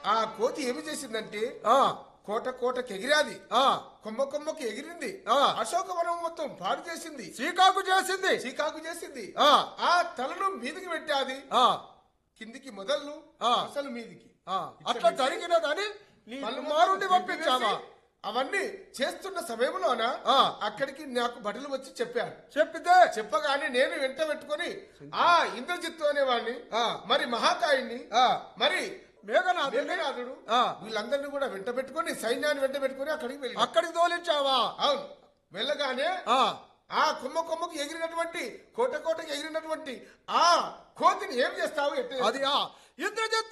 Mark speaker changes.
Speaker 1: ఆ కోతి ఏమి చేసిందంటే
Speaker 2: ఆ
Speaker 1: కోట కోటకి ఎగిరాది
Speaker 2: ఆ
Speaker 1: కొమ్మ కొమ్మకి ఎగిరింది
Speaker 2: ఆ.
Speaker 1: అశోకవనం మొత్తం పాడు చేసింది
Speaker 2: చీకాకు చేసింది
Speaker 1: చీకాకు చేసింది
Speaker 2: ఆ
Speaker 1: ఆ తలను మీదికి పెట్టాది
Speaker 2: ఆ
Speaker 1: కిందికి మొదలు
Speaker 2: ఆ.
Speaker 1: అసలు మీదికి
Speaker 2: ఆ అట్లా జరిగినదని నీ
Speaker 1: పళ్ళు
Speaker 2: కుమారుణ్ణి
Speaker 1: మొత్తం
Speaker 2: పంపించావా
Speaker 1: తిప్పేసి అవన్నీ చేస్తున్న సమయంలోన
Speaker 2: ఆ.
Speaker 1: అక్కడికి నాకు భటులు వచ్చి చెప్పారు
Speaker 2: చెప్పితే
Speaker 1: చెప్పగానే నేను వెంట పెట్టుకొని ఆ ఇంద్రజిత్తు అనేవాడిని
Speaker 2: ఆ.
Speaker 1: మరి మహాకాయుణ్ణి
Speaker 2: ఆ
Speaker 1: మరి
Speaker 2: మేఘనాథుని
Speaker 1: మేఘనాథుడు
Speaker 2: ఆ.
Speaker 1: వీళ్ళందరినీ కూడా వెంట పెట్టుకొని సైన్యాన్ని వెంట పెట్టుకొని అక్కడికి వెళ్ళి
Speaker 2: అక్కడికి తోలించావా
Speaker 1: అవును వెళ్ళగానే
Speaker 2: ఆ
Speaker 1: ఆ కొమ్మ కొమ్మకు ఎగిరినటువంటి కోట కోటకి ఎగిరినటువంటి ఆ కోతిని ఏం చేస్తావు ఎట్ట
Speaker 2: అది ఆ ఇంద్రజిత్